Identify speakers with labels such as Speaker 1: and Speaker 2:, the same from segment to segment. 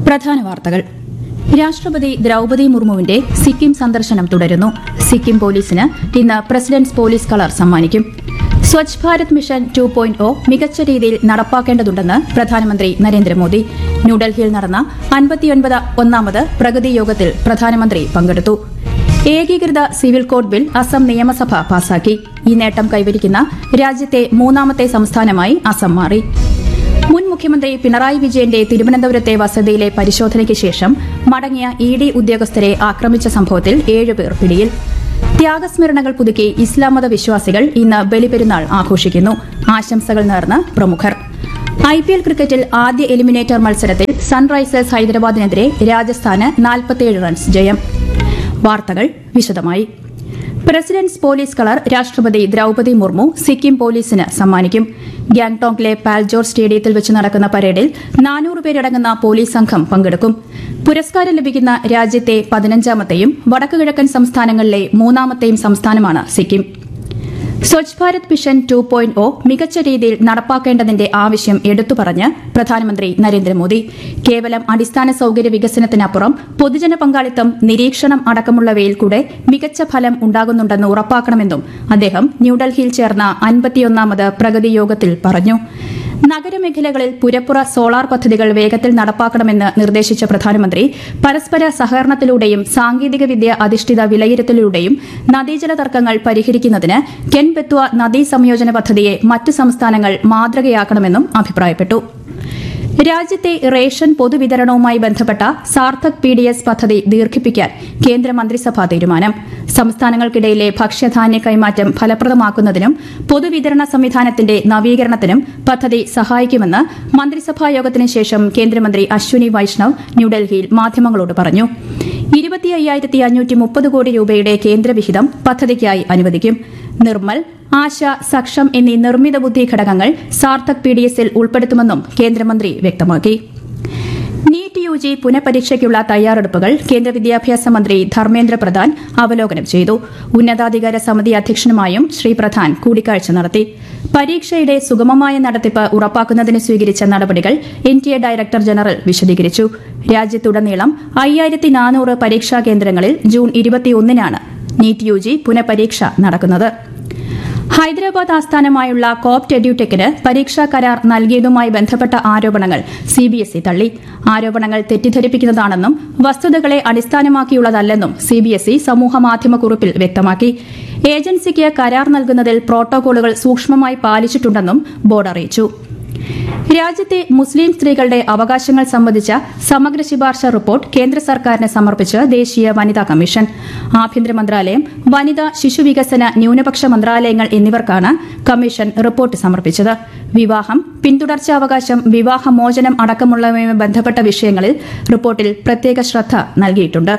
Speaker 1: പ്രധാന വാർത്തകൾ രാഷ്ട്രപതി ദ്രൌപതി മുർമുവിന്റെ സിക്കിം സന്ദർശനം തുടരുന്നു സിക്കിം പോലീസിന് ഇന്ന് പ്രസിഡന്റ്സ് പോലീസ് കളർ സമ്മാനിക്കും Swachh Bharat mission two point O മികച്ച രീതിയിൽ നടപ്പാക്കേണ്ടതുണ്ടെന്ന് പ്രധാനമന്ത്രി നരേന്ദ്രമോദി ന്യൂഡൽഹിയിൽ നടന്ന അൻപത്തിയൊൻപത് ഒന്നാമത് പ്രഗതി യോഗത്തിൽ പ്രധാനമന്ത്രി പങ്കെടുത്തു ഏകീകൃത സിവിൽ കോഡ് ബിൽ അസം നിയമസഭ പാസാക്കി ഈ നേട്ടം കൈവരിക്കുന്ന രാജ്യത്തെ മൂന്നാമത്തെ സംസ്ഥാനമായി അസം മാറി മുൻ മുഖ്യമന്ത്രി പിണറായി വിജയന്റെ തിരുവനന്തപുരത്തെ വസതിയിലെ പരിശോധനയ്ക്ക് ശേഷം മടങ്ങിയ ഇ ഡി ഉദ്യോഗസ്ഥരെ ആക്രമിച്ച സംഭവത്തിൽ ഏഴുപേർ പിടിയിൽ ത്യാഗസ്മരണകൾ പുതുക്കി ഇസ്ലാം മത വിശ്വാസികൾ ഇന്ന് ബലിപെരുന്നാൾ ആഘോഷിക്കുന്നു ആശംസകൾ നേർന്ന് പ്രമുഖർ ഐ പി എൽ ക്രിക്കറ്റിൽ ആദ്യ എലിമിനേറ്റർ മത്സരത്തിൽ സൺറൈസേഴ്സ് ഹൈദരാബാദിനെതിരെ രാജസ്ഥാന് 47 റൺസ് ജയം വാർത്തകൾ വിശദമായി പ്രസിഡന്റ്സ് പോലീസ് കളർ രാഷ്ട്രപതി ദ്രൌപതി മുർമു സിക്കിം പോലീസിന് സമ്മാനിക്കും ഗാംഗ്ടോക്കിലെ പാൽജോർ സ്റ്റേഡിയത്തിൽ വെച്ച് നടക്കുന്ന പരേഡിൽ നാനൂറ് പേരടങ്ങുന്ന പോലീസ് സംഘം പങ്കെടുക്കും പുരസ്കാരം ലഭിക്കുന്ന രാജ്യത്തെ പതിനഞ്ചാമത്തെയും വടക്കുകിഴക്കൻ സംസ്ഥാനങ്ങളിലെ മൂന്നാമത്തെയും സംസ്ഥാനമാണ് Sikkim Swachh Bharat mission two point O മികച്ച രീതിയിൽ നടപ്പാക്കേണ്ടതിന്റെ ആവശ്യം എടുത്തു പറഞ്ഞ് പ്രധാനമന്ത്രി നരേന്ദ്രമോദി കേവലം അടിസ്ഥാന സൌകര്യ വികസനത്തിനപ്പുറം പൊതുജന പങ്കാളിത്തം നിരീക്ഷണം അടക്കമുള്ളവയിൽ കൂടെ മികച്ച ഫലം ഉണ്ടാകുന്നുണ്ടെന്ന് ഉറപ്പാക്കണമെന്നും അദ്ദേഹം ന്യൂഡൽഹിയിൽ ചേർന്ന അൻപത്തിയൊന്നാമത് പ്രഗതി യോഗത്തിൽ പറഞ്ഞു നഗരമേഖലകളിൽ പുരപ്പുറ സോളാർ പദ്ധതികൾ വേഗത്തിൽ നടപ്പാക്കണമെന്ന് നിർദ്ദേശിച്ച പ്രധാനമന്ത്രി പരസ്പര സഹകരണത്തിലൂടെയും സാങ്കേതികവിദ്യ അധിഷ്ഠിത വിലയിരുത്തലിലൂടെയും നദീജല തർക്കങ്ങൾ പരിഹരിക്കുന്നതിന് കെൻ ബെത്വ നദീ സംയോജന പദ്ധതിയെ മറ്റ് സംസ്ഥാനങ്ങൾ മാതൃകയാക്കണമെന്നും അഭിപ്രായപ്പെട്ടു രാജ്യത്തെ റേഷൻ പൊതുവിതരണവുമായി ബന്ധപ്പെട്ട സാർത്ഥക് പി ഡി എസ് പദ്ധതി ദീർഘിപ്പിക്കാൻ കേന്ദ്രമന്ത്രിസഭാ തീരുമാനം സംസ്ഥാനങ്ങൾക്കിടയിലെ ഭക്ഷ്യധാന്യ കൈമാറ്റം ഫലപ്രദമാക്കുന്നതിനും പൊതുവിതരണ സംവിധാനത്തിന്റെ നവീകരണത്തിനും പദ്ധതി സഹായിക്കുമെന്ന് മന്ത്രിസഭാ യോഗത്തിന് ശേഷം കേന്ദ്രമന്ത്രി അശ്വിനി വൈഷ്ണവ് ന്യൂഡൽഹിയിൽ മാധ്യമങ്ങളോട് പറഞ്ഞു ഇരുപത്തി അയ്യായിരത്തി അഞ്ഞൂറ്റി മുപ്പത് കോടി രൂപയുടെ കേന്ദ്രവിഹിതം പദ്ധതിക്കായി അനുവദിക്കും നിർമ്മൽ ആശ സക്ഷം എന്നീ നിർമ്മിത ബുദ്ധി ഘടകങ്ങൾ സാർത്ഥക് പി ഡി എസിൽ ഉൾപ്പെടുത്തുമെന്നും കേന്ദ്രമന്ത്രി വ്യക്തമാക്കി നീറ്റ് യു ജി പുനഃപരീക്ഷയ്ക്കുള്ള തയ്യാറെടുപ്പുകൾ കേന്ദ്ര വിദ്യാഭ്യാസ മന്ത്രി ധർമ്മേന്ദ്ര പ്രധാൻ അവലോകനം ചെയ്തു ഉന്നതാധികാര സമിതി അധ്യക്ഷനുമായും ശ്രീ പ്രധാൻ കൂടിക്കാഴ്ച നടത്തി പരീക്ഷയുടെ സുഗമമായ നടത്തിപ്പ് ഉറപ്പാക്കുന്നതിന് സ്വീകരിച്ച നടപടികൾ N T A director general വിശദീകരിച്ചു രാജ്യത്തുടനീളം അയ്യായിരത്തി നാനൂറ് പരീക്ഷാ കേന്ദ്രങ്ങളിൽ ജൂൺ ഇരുപത്തിയൊന്നിനാണ് നീറ്റ് യു ജി പുനഃപരീക്ഷ നടക്കുന്നത് ഹൈദരാബാദ് ആസ്ഥാനമായുള്ള കോപ്റ്റ് എഡ്യൂടെക്കിന് പരീക്ഷാ കരാർ നൽകിയതുമായി ബന്ധപ്പെട്ട ആരോപണങ്ങൾ സിബിഎസ്ഇ തള്ളി ആരോപണങ്ങൾ തെറ്റിദ്ധരിപ്പിക്കുന്നതാണെന്നും വസ്തുതകളെ അടിസ്ഥാനമാക്കിയുള്ളതല്ലെന്നും സിബിഎസ്ഇ സമൂഹമാധ്യമ കുറിപ്പിൽ വ്യക്തമാക്കി ഏജൻസിക്ക് കരാർ നൽകുന്നതിൽ പ്രോട്ടോകോളുകൾ സൂക്ഷ്മമായി പാലിച്ചിട്ടുണ്ടെന്നും ബോർഡ് അറിയിച്ചു രാജ്യത്തെ മുസ്ലിം സ്ത്രീകളുടെ അവകാശങ്ങൾ സംബന്ധിച്ച സമഗ്ര ശുപാർശ റിപ്പോർട്ട് കേന്ദ്ര സർക്കാരിന് സമർപ്പിച്ച് ദേശീയ വനിതാ കമ്മീഷൻ ആഭ്യന്തര മന്ത്രാലയം വനിതാ ശിശുവികസന ന്യൂനപക്ഷ മന്ത്രാലയങ്ങൾ എന്നിവർക്കാണ് കമ്മീഷൻ റിപ്പോർട്ട് സമർപ്പിച്ചത് വിവാഹം പിന്തുടർച്ചാവകാശം വിവാഹമോചനം അടക്കമുള്ളവയുമായി ബന്ധപ്പെട്ട വിഷയങ്ങളിൽ റിപ്പോർട്ടിൽ പ്രത്യേക ശ്രദ്ധ നൽകിയിട്ടുണ്ട്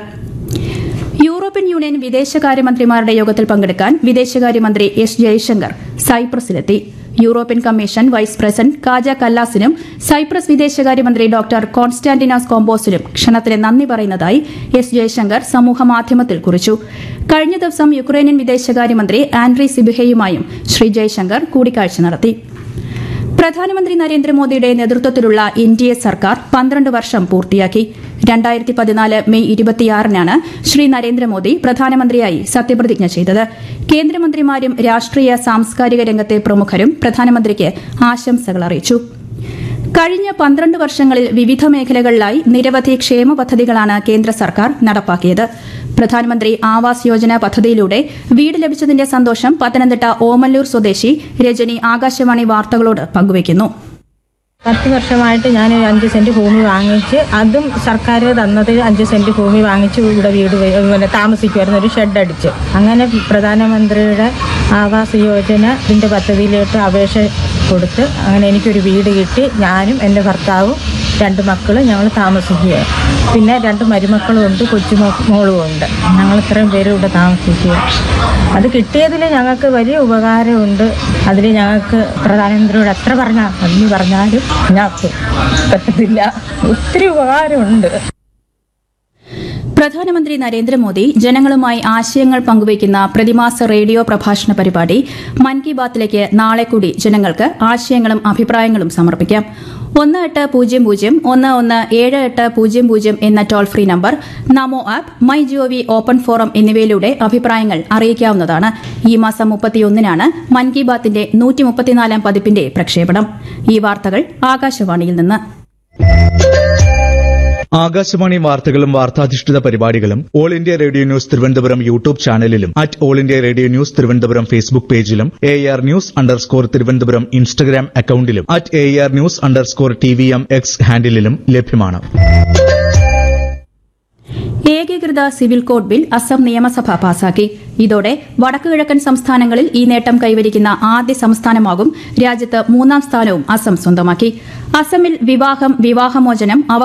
Speaker 1: യൂറോപ്യൻ യൂണിയൻ വിദേശകാര്യമന്ത്രിമാരുടെ യോഗത്തിൽ പങ്കെടുക്കാൻ വിദേശകാര്യമന്ത്രി എസ് ജയശങ്കർ സൈപ്രസിലെത്തി European commission vice president Kaja കല്ലാസിനും സൈപ്രസ് വിദേശകാര്യമന്ത്രി ഡോക്ടർ കോൺസ്റ്റാന്റിനോസ് കോമ്പോസിനും ക്ഷണത്തിന് നന്ദി പറയുന്നതായി എസ് ജയശങ്കർ സമൂഹമാധ്യമത്തിൽ കുറിച്ചു കഴിഞ്ഞ ദിവസം യുക്രൈനിയൻ വിദേശകാര്യമന്ത്രി ആൻഡ്രി സിബിഹയുമായും ശ്രീ ജയശങ്കർ കൂടിക്കാഴ്ച നടത്തി പ്രധാനമന്ത്രി നരേന്ദ്രമോദിയുടെ നേതൃത്വത്തിലുള്ള എൻ ഡി എ സർക്കാർ പന്ത്രണ്ട് വർഷം പൂർത്തിയാക്കി രണ്ടായിരത്തി പതിനാല് മെയ് ഇരുപത്തിയാറിനാണ് ശ്രീ നരേന്ദ്രമോദി പ്രധാനമന്ത്രിയായി സത്യപ്രതിജ്ഞ ചെയ്തത് കേന്ദ്രമന്ത്രിമാരും രാഷ്ട്രീയ സാംസ്കാരിക രംഗത്തെ പ്രമുഖരും പ്രധാനമന്ത്രിക്ക് ആശംസകൾ അറിയിച്ചു കഴിഞ്ഞ പന്ത്രണ്ട് വർഷങ്ങളിൽ വിവിധ മേഖലകളിലായി നിരവധി ക്ഷേമ പദ്ധതികളാണ് കേന്ദ്ര സർക്കാർ നടപ്പാക്കിയത് പ്രധാനമന്ത്രി ആവാസ് യോജന പദ്ധതിയിലൂടെ വീട് ലഭിച്ചതിന്റെ സന്തോഷം പത്തനംതിട്ട ഓമല്ലൂർ സ്വദേശി രജനി ആകാശവാണി വാർത്തകളോട് പങ്കുവയ്ക്കുന്നു
Speaker 2: പത്ത് വർഷമായിട്ട് ഞാൻ ഒരു അഞ്ച് സെന്റ് ഭൂമി വാങ്ങിച്ച് അതും സർക്കാർ തന്നത് അഞ്ച് സെന്റ് ഭൂമി വാങ്ങിച്ച് ഇവിടെ വീട് വെ- പിന്നെ താമസിക്കുമായിരുന്നു ഒരു ഷെഡ് അടിച്ച് അങ്ങനെ പ്രധാനമന്ത്രിയുടെ ആവാസ് യോജന ഇതിൻ്റെ പദ്ധതിയിലോട്ട് അപേക്ഷ കൊടുത്ത് അങ്ങനെ എനിക്കൊരു വീട് കിട്ടി ഞാനും എൻ്റെ ഭർത്താവും രണ്ട് മക്കളും ഞങ്ങൾ താമസിക്കുക പിന്നെ രണ്ട് മരുമക്കളും ഉണ്ട് കൊച്ചുമോളും ഉണ്ട് ഞങ്ങൾ ഇത്രയും പേര് ഇവിടെ താമസിക്കുക അത് കിട്ടിയതിൽ ഞങ്ങൾക്ക് വലിയ ഉപകാരമുണ്ട് അതിൽ ഞങ്ങൾക്ക് പ്രധാനമന്ത്രിയോട് എത്ര പറഞ്ഞാൽ നന്ദി പറഞ്ഞാലും ഞങ്ങൾക്ക് പറ്റത്തില്ല ഒത്തിരി ഉപകാരമുണ്ട്
Speaker 1: പ്രധാനമന്ത്രി നരേന്ദ്രമോദി ജനങ്ങളുമായി ആശയങ്ങൾ പങ്കുവയ്ക്കുന്ന പ്രതിമാസ റേഡിയോ പ്രഭാഷണ പരിപാടി മൻ കി ബാത്തിലേക്ക് നാളെ കൂടി ജനങ്ങൾക്ക് ആശയങ്ങളും അഭിപ്രായങ്ങളും സമർപ്പിക്കാം ഒന്ന് എട്ട് പൂജ്യം പൂജ്യം ഒന്ന് ഒന്ന് ഏഴ് എട്ട് പൂജ്യം പൂജ്യം എന്ന toll free number Namo app my G O V open forum എന്നിവയിലൂടെ അഭിപ്രായങ്ങൾ അറിയിക്കാവുന്നതാണ് ഈ മാസം മുപ്പത്തിയൊന്നിനാണ് മൻ കി ബാത്തിന്റെ നൂറ്റി മുപ്പത്തിനാലാം പതിപ്പിന്റെ പ്രക്ഷേപണം ഈ വാർത്തകൾ ആകാശവാണിയിൽ നിന്ന്
Speaker 3: ആകാശവാണി വാർത്തകളും വാർത്താധിഷ്ഠിത പരിപാടികളും all India radio news Thiruvananthapuram YouTube ചാനലിലും at all India radio news Thiruvananthapuram Facebook പേജിലും A R news underscore Thiruvananthapuram Instagram അക്കൌണ്ടിലും at A R news underscore T V M X ഹാൻഡിലും ലഭ്യമാണ്
Speaker 1: ഏകീകൃത സിവിൽ കോഡ് ബിൽ അസം നിയമസഭ പാസാക്കി ഇതോടെ വടക്കുകിഴക്കൻ സംസ്ഥാനങ്ങളിൽ ഈ നേട്ടം കൈവരിക്കുന്ന ആദ്യ സംസ്ഥാനമാകും രാജ്യത്ത് മൂന്നാം സ്ഥാനവും അസം സ്വന്തമാക്കി അസമിൽ വിവാഹം വിവാഹമോചനം